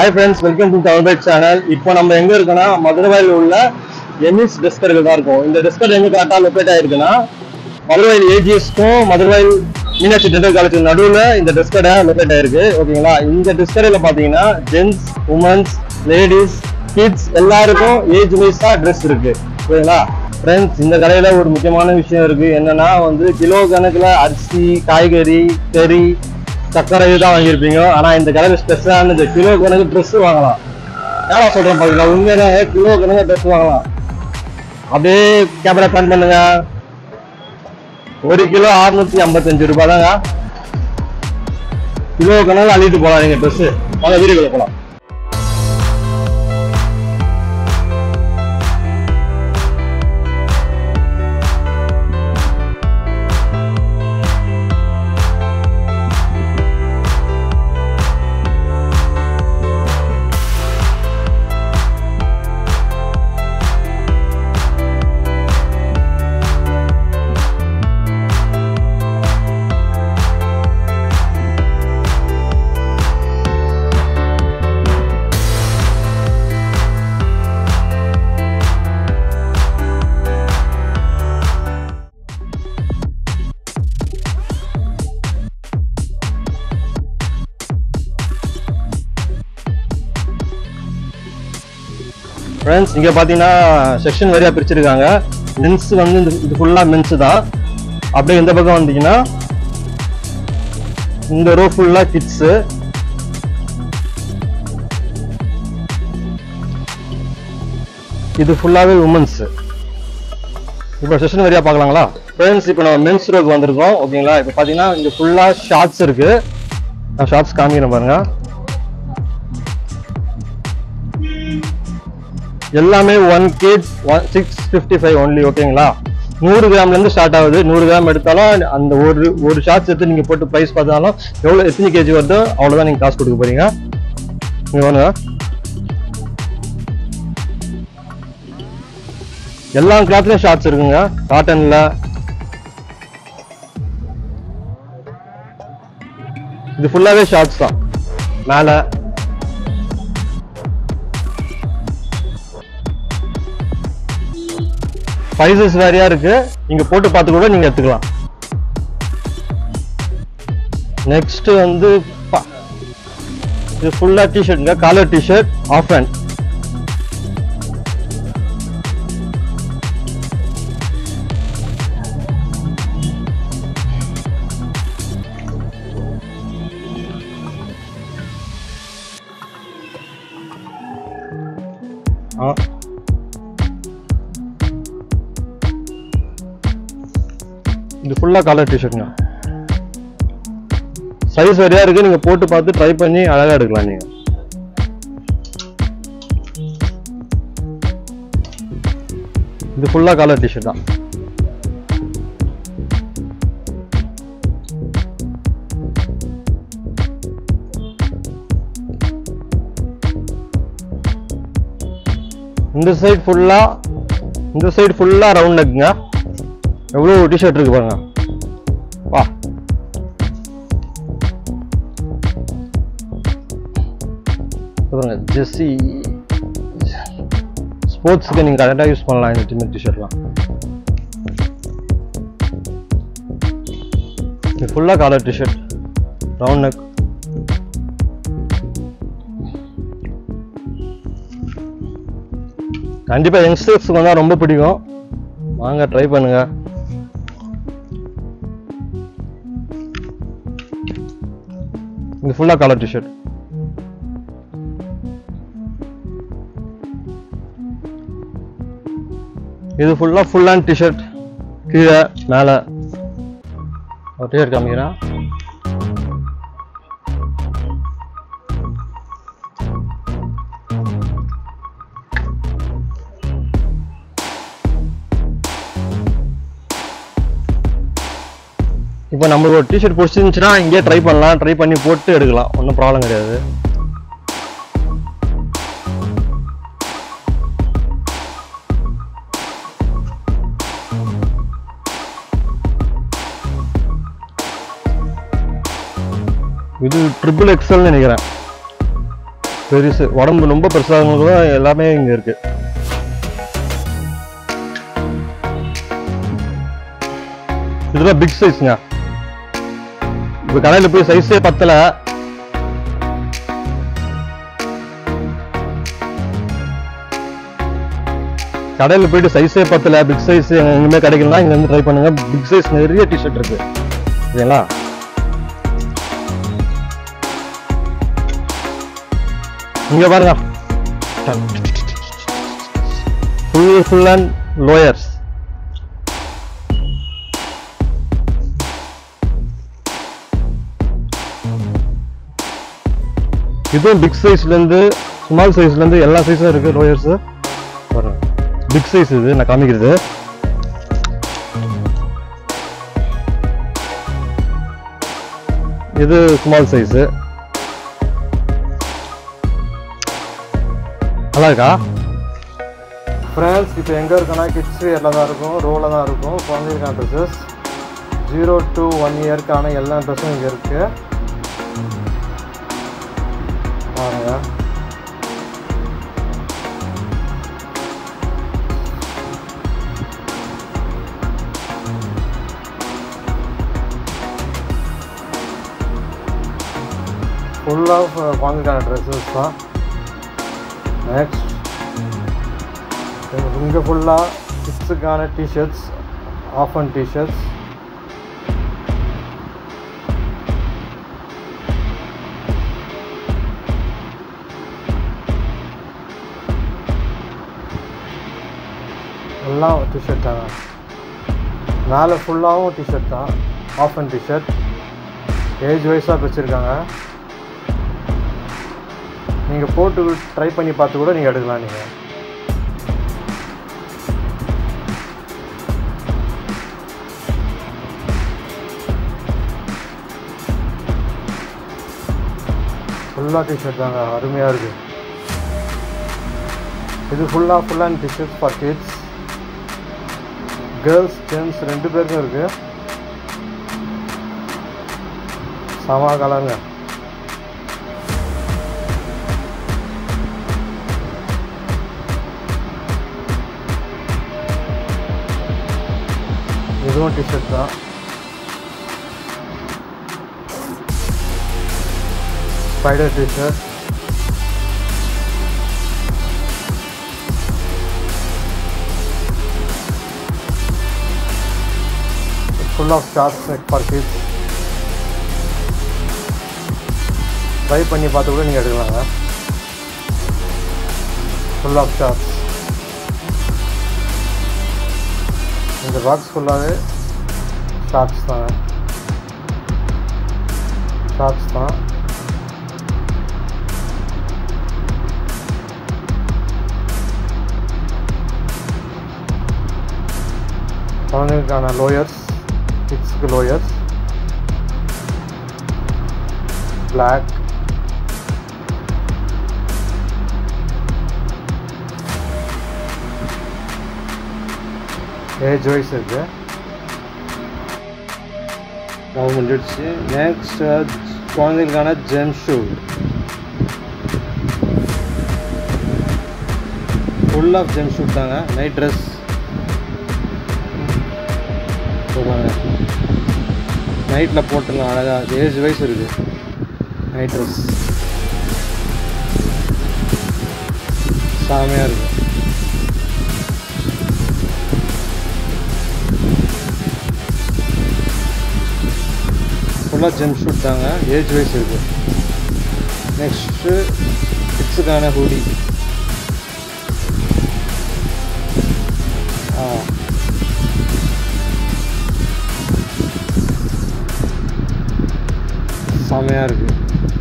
Hi friends welcome to தமிழ்பேட் channel இப்போ நம்ம எங்க இருக்கோம்னா மதுரவாயில் உள்ள எமிஸ் டெஸ்கர்கள் தான் இருக்கும் இந்த டெஸ்கர் எங்க கரெக்டாக லொக்கேட் ஆயிருக்குன்னா மதுரவாயில் ஏஜிஎஸ்க்கும் மதுரவாயில் மீனாட்சி டென்டல் காலேஜ் நடுவில் இந்த டெஸ்கடை லொக்கேட் ஆயிருக்கு ஓகேங்களா இந்த டெஸ்கடையில் பார்த்தீங்கன்னா ஜென்ஸ் உமன்ஸ் லேடிஸ் கிட்ஸ் எல்லாருக்கும் ஏஜ் வைஸாக ட்ரெஸ் இருக்கு ஓகேங்களா ஃப்ரெண்ட்ஸ் இந்த கடையில் ஒரு முக்கியமான விஷயம் இருக்கு என்னன்னா வந்து கிலோ கணக்கில் அரிசி காய்கறி கறி சக்கரை இதுதான் வாங்கியிருப்பீங்க ஆனா இந்த கடையில் ஸ்பெஷலான இந்த கிலோ கணக்கு ட்ரெஸ் வாங்கலாம் ஏடா சொல்றேன் பாத்தீங்களா உண்மையிலே கிலோ கணக்கு ட்ரெஸ் வாங்கலாம் அப்படியே கேமரா பிளான் பண்ணுங்க ஒரு கிலோ அறுநூத்தி ஐம்பத்தஞ்சு ரூபாய் தாங்க கிலோ கணக்கு அள்ளிட்டு போலாம் நீங்க ட்ரெஸ் வாங்க வீடுகளை போலாம் ஃப்ரெண்ட்ஸ் இங்க பாத்தீங்கன்னா செக்ஷன் வரையா பிரிச்சிருக்காங்க மென்ஸ் வந்து இந்த- இது ஃபுல்லா மென்ஸ் தான் அப்படியே இந்த பக்கம் வந்தீங்கன்னா இந்த ரோ ஃபுல்லா கிட்ஸ் இது ஃபுல்லாவே உமன்ஸ் இப்போ செஷன் வரையா பார்க்கலாங்களா ஃப்ரெண்ட்ஸ் இப்போ நம்ம மென்ஸ் ரோக்கு வந்திருக்கோம் ஓகேங்களா இப்போ பார்த்தீங்கன்னா இங்கே ஃபுல்லாக ஷார்ட்ஸ் இருக்கு நான் ஷார்ட்ஸ் காமிக்கிறேன் பாருங்க எல்லாமே ஒன் கேஜ் one six fifty five only ஓகேங்களா நூறு கிராம்லேருந்து ஸ்டார்ட் ஆகுது நூறு கிராம் எடுத்தாலும் அந்த ஒரு ஒரு ஷார்ட்ஸ் எடுத்து நீங்கள் போட்டு ப்ரைஸ் பார்த்தாலும் எவ்வளோ எத்தனை கேஜி வருதோ அவ்வளோதான் நீங்கள் காசு கொடுக்க போறீங்க இங்கே வாங்க எல்லா கிளாத்லயும் ஷார்ட்ஸ் இருக்குங்க காட்டன்ல இது ஃபுல்லாவே ஷார்ட்ஸ் தான் மேல சைசஸ் வேறையா இருக்கு நீங்க போட்டு பார்த்து கூட நீங்க எடுத்துக்கலாம் நெக்ஸ்ட் வந்து ப- இது ஃபுல்லா டிஷர்ட்ங்க காலர் டிஷர்ட் ஆஃப் ஹேண்ட் ஆ இது ஃபுல்லாக கலர் டிஷர்ட்ங்க சைஸ் சரியா இருக்கு நீங்க போட்டு பார்த்து ட்ரை பண்ணி அழகா எடுக்கலாம் நீங்க இது ஃபுல்லா கலர் டிஷர்ட் தான் இந்த சைடு ஃபுல்லா இந்த சைடு ஃபுல்லா ரவுண்ட் நெக்குங்க எவ்வளோ டிஷர்ட் இருக்கு பாருங்க வா இது பாருங்க ஜெஸ்ஸி ஸ்போர்ட்ஸ்க்கு நீங்கள் கரெக்டாக யூஸ் பண்ணலாம் இந்த டிமெட் டிஷர்ட்லாம் இது ஃபுல்லாக காலர் டிஷர்ட் ரவுண்ட் நெக் கண்டிப்பாக யங்ஸ்டர்ஸ்க்கு வந்தால் ரொம்ப பிடிக்கும் வாங்க ட்ரை பண்ணுங்க இது ஃபுல்லாக கலர் டிஷர்ட் இது ஃபுல்லாக ஃபுல் ஹேண்ட் டிஷர்ட் கீழே மேலே ஒரு டிஷர்ட் காமிக்கிறேன் இப்போ நம்மளுக்கு ஒரு டிஷர்ட் பிடிச்சிருந்துச்சுன்னா இங்கேயே ட்ரை பண்ணலாம் ட்ரை பண்ணி போட்டு எடுக்கலாம் ஒன்றும் ப்ராப்ளம் கிடையாது இது ட்ரிபிள் எக்ஸல்னு நினைக்கிறேன் பெருசு உடம்பு ரொம்ப பெருசாகிறவங்களுக்கும் எல்லாமே இங்கே இருக்கு இதெல்லாம் பிக் சைஸ்ங்க இப்போ கடையில் போய் சைஸே பத்தல கடையில் போயிட்டு சைஸே பத்தல பிக் சைஸ் எங்கேயுமே கிடைக்கலாம் இங்க வந்து ட்ரை பண்ணுங்க பிக் சைஸ் நிறைய டிஷர்ட் இருக்கு சரிங்களா இங்க பாருங்க ஃபுல் ஃபுல் அண்ட் லோயர்ஸ் இதுவும் பிக் சைஸ்ல இருந்து ஸ்மால் சைஸ்ல இருந்து எல்லா சைஸும் இருக்கு லோயர்ஸ் பாருங்க பிக் சைஸ் இது நான் காமிக்கிறது இது ஸ்மால் சைஸ் நல்லா இருக்கா ஃப்ரெண்ட்ஸ் இப்போ எங்கே இருக்குன்னா கிட்ஸ் எல்லாம் தான் இருக்கும் ரோவில் தான் இருக்கும் குழந்தைக்கான ட்ரெஸ்ஸஸ் ஜீரோ டு ஒன் இயர்க்கான எல்லா ட்ரெஸ்ஸும் இங்கே இருக்குது பாருங்க ஃபுல்லாக குழந்தைக்கான ட்ரெஸ்ஸஸ் தான் நெக்ஸ்ட் இங்கே ஃபுல்லாக கிட்ஸுக்கான டிஷர்ட்ஸ் ஆஃப் அண்ட் டிஷர்ட்ஸ் எல்லாம் டிஷர்ட் தாங்க மேலே ஃபுல்லாகவும் டிஷர்ட் தான் ஆஃப் அண்ட் டிஷர்ட் ஏஜ் வைஸாக வச்சுருக்காங்க நீங்கள் போட்டு ட்ரை பண்ணி பார்த்து கூட நீங்கள் எடுக்கலாம் நீங்கள் ஃபுல்லாக டிஷர்ட் தாங்க அருமையாக இருக்குது இது ஃபுல்லாக full and T-shirts for kids girls gents ரெண்டு பேருக்கும் இருக்கு சமா கலருங்க இதுவும் டிஷர்ட் தான் spider T-shirt full of shots like for kids try பண்ணி பார்த்து கூட நீங்கள் எடுக்கலாங்க ஃபுல் ஆஃப் ஷார்ட்ஸ் இந்த பாக்ஸ் ஃபுல்லாகவே ஷார்ட்ஸ் தாங்க ஷார்ட்ஸ் தான் குழந்தைங்களுக்கான லோயர்ஸ் கிட்ஸ்க்கு லோயர்ஸ் பிளாக் ஏஜ் வைஸ் இருக்கு அது முடிஞ்சிடுச்சு நெக்ஸ்ட் குழந்தைகளுக்கான ஜெம் ஷூ ஃபுல் ஆஃப் ஜெம் ஷூட் தாங்க நைட் ட்ரெஸ் சொல்லுவாங்க நைட்டில் போட்டுடலாம் அழகாக ஏஜ் வைஸ் இருக்குது நைட் ட்ரெஸ் சாமையாக இருக்குது ஃபுல்லாக ஜெம் ஷூட் தாங்க ஏஜ் வைஸ் இருக்குது நெக்ஸ்ட்டு கிட்ஸுக்கான ஹூடி ஆ செமையாக இருக்குது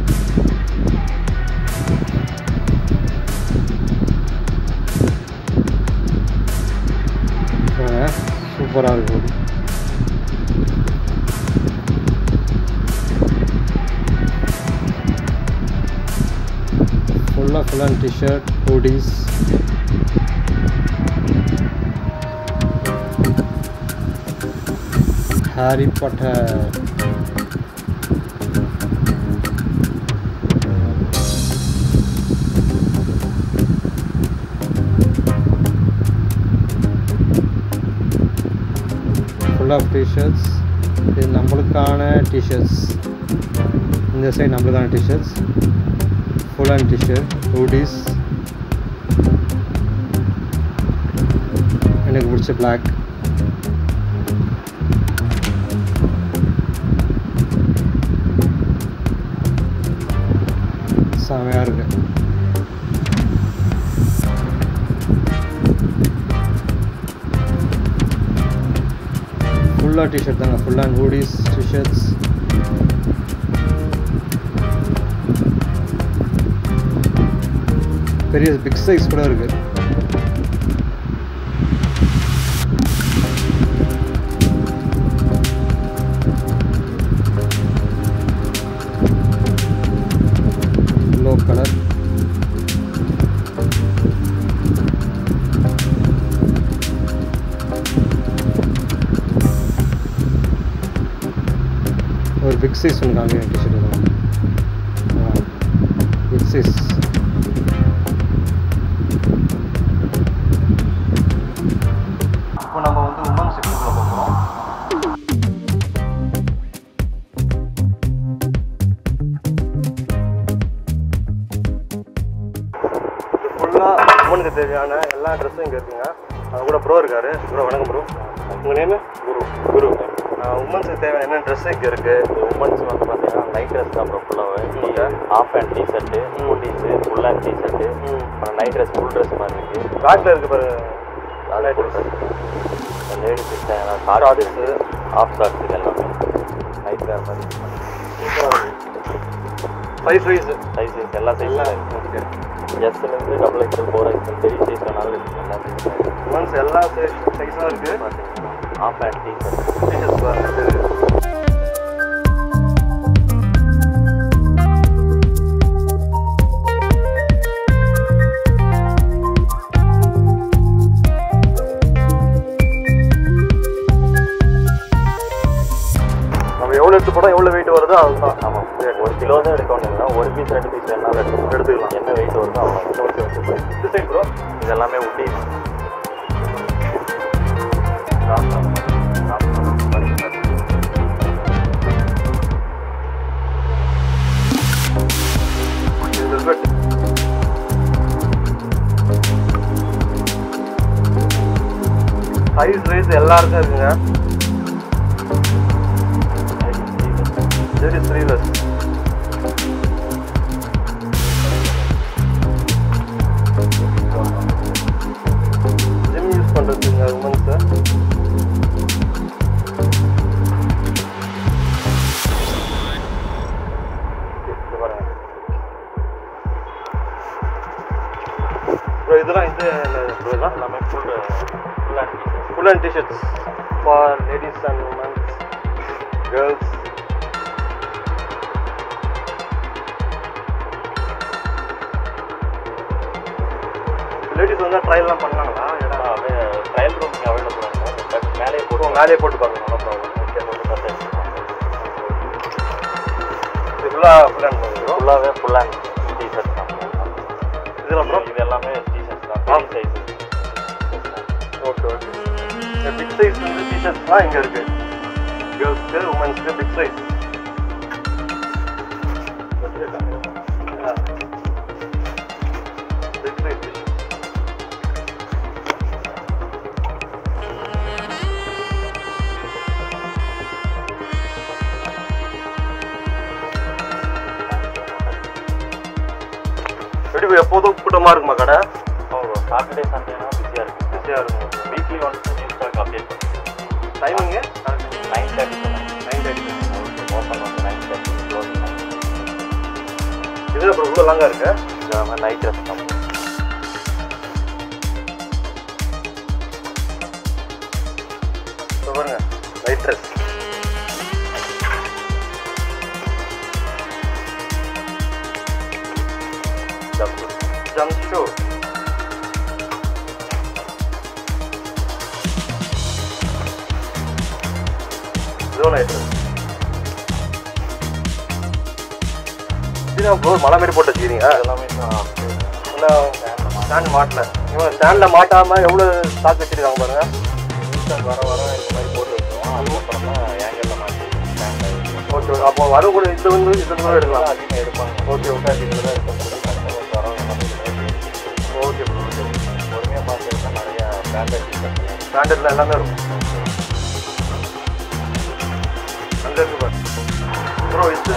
சூப்பராக இருக்குது ஃபுல்லாக full hand t-shirt hoodies Harry Potter full half t-shirts இது நம்மளுக்கான டிஷர்ட்ஸ் இந்த சைடு நம்மளுக்கான t-shirts full hand t-shirt hoodies எனக்கு பிடிச்ச பிளாக் செமையாக இருக்கு ஃபுல்லாக டிஷர்ட் தாங்க ஃபுல் அண்ட் ஹூடிஸ் டிஷர்ட்ஸ் பெரிய பிக் சைஸ் கூட இருக்கு எல்லோ கலர் ஒரு பிக் சைஸ் ஒன்று காமிங்க டிஷர்ட் பிக் சைஸ் இப்போ நம்ம வந்து உமன் செக்ஷனுக்குள்ள போகிறோம் ஃபுல்லாக உமனுக்கு தேவையான எல்லா ட்ரெஸ்ஸும் இங்கே இருக்குங்க அது கூட ப்ரோ இருக்காரு ப்ரோ வணக்கம் ப்ரோ உங்கள் நேமு குரு குரு உமன்ஸுக்கு தேவையான என்ன ட்ரெஸ் இங்கே இருக்குது உமன்ஸ் வந்து பார்த்தீங்கன்னா நைட் ட்ரெஸ் தான் ப்ரோ ஃபுல்லாகவே half hand t-shirt hoodies full hand t-shirt அப்புறம் நைட் ட்ரெஸ் ஃபுல் ட்ரெஸ் மாதிரி இருக்குது பேக்கில் இருக்கு பாருங்க அது full dress ladies shorts half shorts இது எல்லாமே நைட் வேர் மாதிரி ஃபைவ் சைஸ் சைஸஸ் எல்லா சைஸும் ஓகே எஸ்லேருந்து டபுள் எக்ஸல் ஃபோர் எக்ஸல் பெரிய சைஸ் வேணாலும் இருக்குது எல்லா சைஸும் உமன்ஸ் எல்லா சைஸும் இருக்குது பார்த்தீங்கன்னா ஆஃப் அண்ட் டிஷர்ட் டீச்சர்ஸ் பாருங்க நம்ம எவ்வளோ எடுத்து போனால் எவ்வளோ வெயிட் வருதோ அதுதான் ஆமாம் ஒரு கிலோ தான் எடுக்கணும்னா ஒரு பீஸ் ரெண்டு பீஸ் வேணாலும் எடுத்துக்கலாம் எடுத்துக்கலாம். என்ன வெயிட் வருதோ அவ்வளோ ஓகே ஓகே இந்த சைட் ப்ரோ இது எல்லாமே உட்டி வெல்வெட் சைஸ் வைஸ் எல்லாருக்கும் இருக்குங்க சரி ஸ்ரீலஸ் ஜிம் யூஸ் பண்ணுறதுங்க உமன்ஸை பாருங்க ப்ரோ இதெல்லாம் இது ப்ரோ இதெல்லாம் எல்லாமே full full hand pieces full and t-shirts for ladies and women, girls. Ladies வந்து ட்ரையல்லாம் பண்ணாங்களா இடம் ட்ரையல் ரூம் அவைலபிள் பட் மேலே இப்போ போட்டு மேலே போட்டு பாருங்க நோ ப்ராப்ளம் ஓகே ஃபுல்லாகவே இது ஃபுல்லாக ஃபுல் அண்ட் வந்துடும் ஃபுல்லாகவே ஃபுல் அண்ட் டிஷர்ட் தான் இதில் அப்புறம் இது எல்லாமே டிஷர்ட் தான் பெரிய சைஸ் ஓகே ஓகே இந்த பிக் சைஸ் வந்து டிஷர்ட்ஸ்லாம் இங்கே இருக்கு கேர்ள்ஸ்க்கு உமன்ஸ்க்கு பிக் சைஸ் பிக் சைஸ் எப்படி எப்போதும் கூட்டமாக இருக்குமா கடை சாட்டர்டே சண்டேனா பிஸியாக இருக்கும் பிஸியாக இருக்கும் weekly once news stock update பண்ணுவோம் timing nine thirty to nine nine thirty open வந்து நைன் தேர்ட்டி க்ளோஸ் நைன் இது அப்புறம் இவ்வளோ லாங்காக இருக்கு இது மாதிரி நைட் ட்ரெஸ் தான் இப்போ பாருங்க லைட் ட்ரெஸ் ஜம்ப் ஷூ இதுவும் லைட் ட்ரெஸ் இது ப்ரோ மலை மாரி போட்டு வச்சுக்கிறீங்க எல்லாமே ஸ்டாண்ட் மாட்டல இவன் ஸ்டாண்டில் மாட்டாமல் எவ்வளோ ஸ்டாக் வச்சுருக்காங்க பாருங்க நியூஸ் ஸ்டாக் வர வர இந்த மாதிரி போட்டு வச்சுருவோம் அது அப்புறம் தான் ஏங்கல்ல மாட்டி ஸ்டாண்ட் ஓகே அப்போ வரக்கூட இது வந்து இது வந்து எடுக்கலாம் அதிகமாக எடுப்பாங்க ஓகே ஓகே இதில் தான் இருக்கும்போது கஸ்டமர்ஸ் வரவங்க நம்ம இதில் ஓகே ப்ரோ ஓகே பொறுமையாக பார்த்துருந்தா நிறைய பிராண்டட் டிஷர்ட் பிராண்டட்ல எல்லாமே இருக்கும் அங்கே இருக்கு பாரு ப்ரோ இது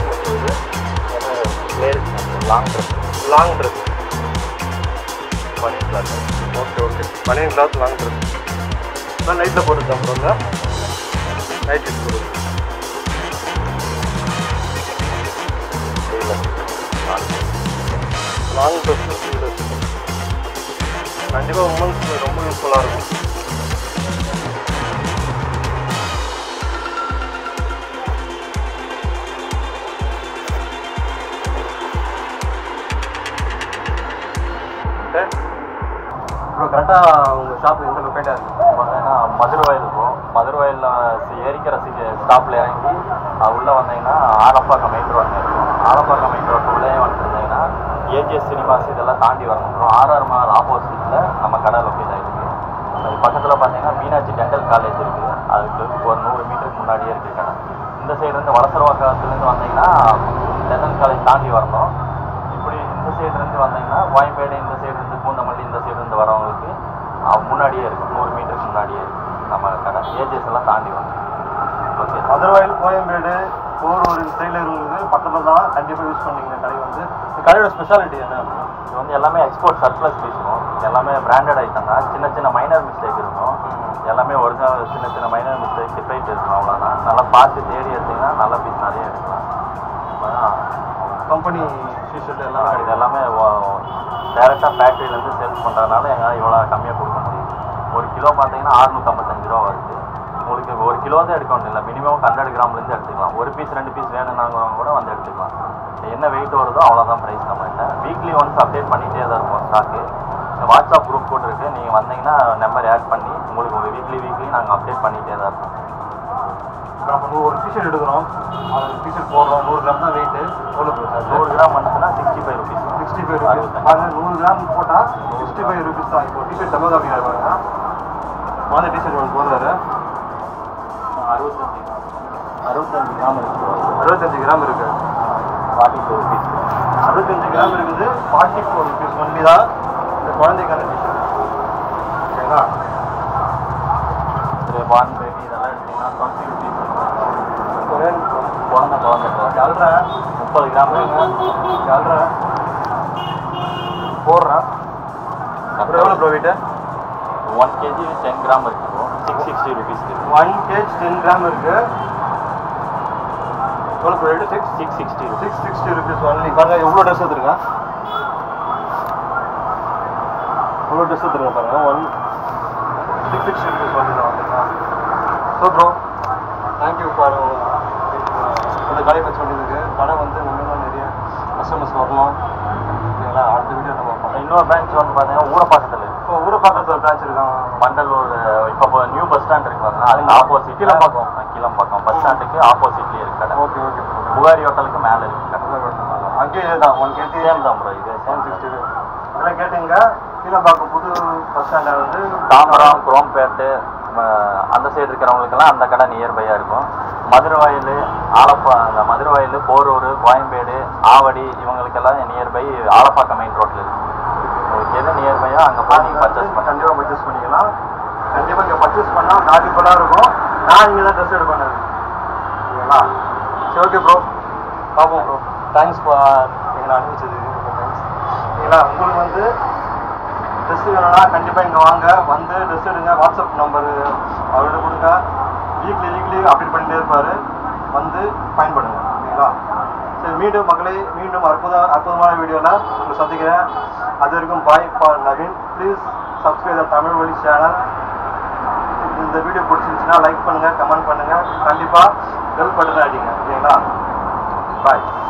ladies long dress long dress பனி cloth okay okay banian cloth long dress நான் நைட்டில் போட்டு தான் ப்ரோ நைட் யூஸ் போடுறது லாங் ட்ரெஸ் கண்டிப்பாக உமன்ஸ் ரொம்ப யூஸ்ஃபுல்லாக இருக்கும் ப்ரோ கரெக்டாக உங்கள் ஷாப் எந்த லொக்கேட்டாக இருக்குது பார்த்தீங்கன்னா மதுரவாயில் இருக்கும் மதுரவாயிலில் ஏறிக்கிற சி ஸ்டாப்பில் இறங்கி அது உள்ளே வந்தீங்கன்னா ஆலப்பாக்கம் மெயின் ரோடு இருக்கும் ஆலப்பாக்கம் மெயின் ரோடு உள்ளே வந்துருந்தீங்கன்னா ஏஜிஎஸ் சினிமாஸ் இதெல்லாம் தாண்டி வரணும் அப்புறம் ஆர்ஆர் மால் ஆப்போசிட்டில் நம்ம கடை லொக்கேட் ஆகிருக்கு அது பக்கத்தில் பார்த்தீங்கன்னா மீனாட்சி டென்டல் காலேஜ் இருக்குது அதுக்கு ஒரு நூறு மீட்டருக்கு முன்னாடியே இருக்குது கடை இந்த சைடுலேருந்து வளசரவாக்கத்துலேருந்து வந்தீங்கன்னா டென்டல் காலேஜ் தாண்டி வரணும் இப்படி இந்த சைடுலேருந்து வந்தீங்கன்னா கோயம்பேடு இந்த சைடுலேருந்து பூந்தமல்லி இந்த சைடுலேருந்து வரவங்களுக்கு அஹ், முன்னாடியே இருக்கும் நூறு மீட்டருக்கு முன்னாடியே இருக்கும் நம்ம கடை ஏஜஸ் எல்லாம் தாண்டி வரணும் ஓகே மதுரவாயில் கோயம்பேடு போரூர் இந்த சைடில் இருந்தது பக்கத்தில் தான் கண்டிப்பாக யூஸ் பண்ணீங்க கடை வந்து இந்த கடையோட ஸ்பெஷாலிட்டி என்ன இது வந்து எல்லாமே எக்ஸ்போர்ட் சர்ப்ளஸ் இருக்கும் எல்லாமே பிராண்டட் ஐட்டம் தான் சின்ன சின்ன மைனர் மிஸ்டேக் இருக்கும் எல்லாமே ஒரிஜினல் சின்ன சின்ன மைனர் மிஸ்டேக் டிஃபைட் இருக்கும் அவ்வளோதான் நல்லா பார்த்து தேடி எடுத்தீங்கன்னா நல்ல பீஸ் நிறைய எடுக்கலாம் அதான் கம்பெனி டிஷர்ட் எல்லாம் இது எல்லாமே டேரெக்டாக ஃபேக்ட்ரியிலேருந்து சேல்ஸ் பண்ணுறதுனால எங்களால் இவ்வளோ கம்மியாக கொடுக்க முடியும் ஒரு கிலோ பார்த்தீங்கன்னா அறுநூற்றம்பத்தஞ்சு ரூபா வருது உங்களுக்கு ஒரு கிலோ தான் எடுக்க வேண்டியது இல்லை மினிமம் ஹண்ட்ரட் கிராம்லேருந்து எடுத்துக்கலாம் ஒரு பீஸ் ரெண்டு பீஸ் வேணும்னாங்கிறவங்க கூட வந்து எடுத்துக்கலாம் என்ன வெயிட் வருதோ அவ்வளோதான் ப்ரைஸ் நம்மகிட்ட வீக்லி ஒன்ஸ் அப்டேட் பண்ணிகிட்டே தான் இருக்கும் ஸ்டாக்கு வாட்ஸ்அப் குரூப் கூட இருக்குது நீங்கள் வந்தீங்கன்னா நம்பர் ஆட் பண்ணி உங்களுக்கு ஒரு வீக்லி வீக்லி நாங்கள் அப்டேட் பண்ணிகிட்டே தான் இருப்போம் நம்ம ஒரு டிஷர்ட் எடுக்கிறோம் அது டிஷர்ட் போடுறோம் நூறு கிராம் தான் வெயிட்டு எவ்வளோ நூறு கிராம் வந்துச்சுன்னா sixty five rupees sixty five rupees பாருங்க நூறு கிராம் போட்டால் சிக்ஸ்டி ஃபைவ் ருபீஸ் தான் இப்போ டிஷர்ட் டபுள் காப்பி பாருங்க மாதிரி டிஷர்ட் ஒன்று போடுறாரு அறுபத்தஞ்சு அறுபத்தஞ்சு கிராம் இருக்குது அறுபத்தஞ்சு கிராம் இருக்கு ஃபார்ட்டி டூ ருபீஸ் அறுபத்தஞ்சு கிராம் இருக்குது ஃபார்ட்டி ஃபோர் ருபீஸ் ஒன்லி தான் இந்த குழந்தைக்கான டிஷர்ட் ஓகேங்களா இது பான் பேபி இதெல்லாம் எடுத்தீங்கன்னா டுவெண்ட்டி ருபீஸ் ஒரே குழந்தை குழந்தை சொல்கிறேன் முப்பது கிராம் சொல்கிறேன் போடுறேன் அப்புறம் எவ்வளோ bro weight one KG ten gram இருக்கு six sixty rupees one KG ten gram இருக்கு எவ்வளோ bro weight six six sixty six sixty rupees only பாருங்க எவ்வளோ ட்ரெஸ் எடுத்துருக்கேன் எவ்வளோ ட்ரெஸ் எடுத்துருக்கேன் பாருங்க one six sixty rupees only தான் வந்துருக்கேன் ஸோ ப்ரோ தேங்க்யூ ஃபார் இந்த கடை பற்றி சொல்லியிருக்கு கடை வந்து இன்னும் நிறைய கஸ்டமர்ஸ் வரணும் ஓகேங்களா அடுத்த வீடியோ நம்ம பார்க்கலாம் இன்னொரு பிரான்ச் வந்து பார்த்தீங்கன்னா ஊரப்பாக்கத்தில் இருக்கு இப்போ ஊரை பக்கத்தில் பிரான்ச் இருக்காங்க மண்டலூர் இப்போ நியூ பஸ் ஸ்டாண்ட் இருக்கு பாருங்க அதுக்கு ஆப்போசிட் கீழம்பாக்கம். கீழம்பாக்கம் பஸ் ஸ்டாண்டுக்கு ஆப்போசிட்லேயே இருக்கு கடை ஓகே ஓகே புகாரி ஹோட்டலுக்கு மேலே இருக்கு கடை அங்கேயே தான் ஒன் கேஜி சேம் தான் ப்ரோ இது ஒன் சிக்ஸ்டி எல்லாம் கேட்டுங்க கீழம்பாக்கம் புது பஸ் ஸ்டாண்டில் வந்து தாம்பரம் குரோம்பேட்டு ம, அந்த சைடு இருக்கிறவங்களுக்கெல்லாம் அந்த கடை நியர்பையாக இருக்கும் மதுரவாயில் ஆலப்பா அந்த மதுரவாயில் போரூர் கோயம்பேடு ஆவடி இவங்களுக்கெல்லாம் நியர்பை ஆலப்பாக்கம் மெயின் ரோட்டில் இருக்கு உங்களுக்கு எது நியர்பையோ அங்கே போய் நீங்கள் பர்ச்சேஸ் பண்ண கண்டிப்பாக பர்ச்சேஸ் பண்ணிக்கலாம் கண்டிப்பாக இங்கே பர்ச்சேஸ் பண்ணால் நாட்டிஃபுல்லாக இருக்கும் நான் இங்கே தான் ட்ரெஸ் எடுப்பேன் ஓகேங்களா சரி ஓகே ப்ரோ பார்ப்போம் ப்ரோ தேங்க்ஸ் ஃபார் எங்களை அனுப்பிச்சதுக்கு ரொம்ப தேங்க்ஸ் ஓகேங்களா உங்களுக்கு வந்து ட்ரெஸ் வேணும்னா கண்டிப்பாக இங்கே வாங்க வந்து ட்ரெஸ் எடுங்க வாட்ஸ்அப் நம்பர் அவர்கிட்ட கொடுங்க வீக்லி வீக்லி அப்டேட் பண்ணிட்டே இருப்பார் வந்து பயன்படுங்க ஓகேங்களா சரி மீண்டும் மக்களை மீண்டும் அற்புத அற்புதமான வீடியோவில் உங்களை சந்திக்கிறேன் அது வரைக்கும் bye for Naveen please subscribe the Tamil Vazhi channel இந்த வீடியோ பிடிச்சிருந்துச்சுன்னா லைக் பண்ணுங்கள் கமெண்ட் பண்ணுங்கள் கண்டிப்பாக பெல் பட்டன் அடிங்க ஓகேங்களா பாய்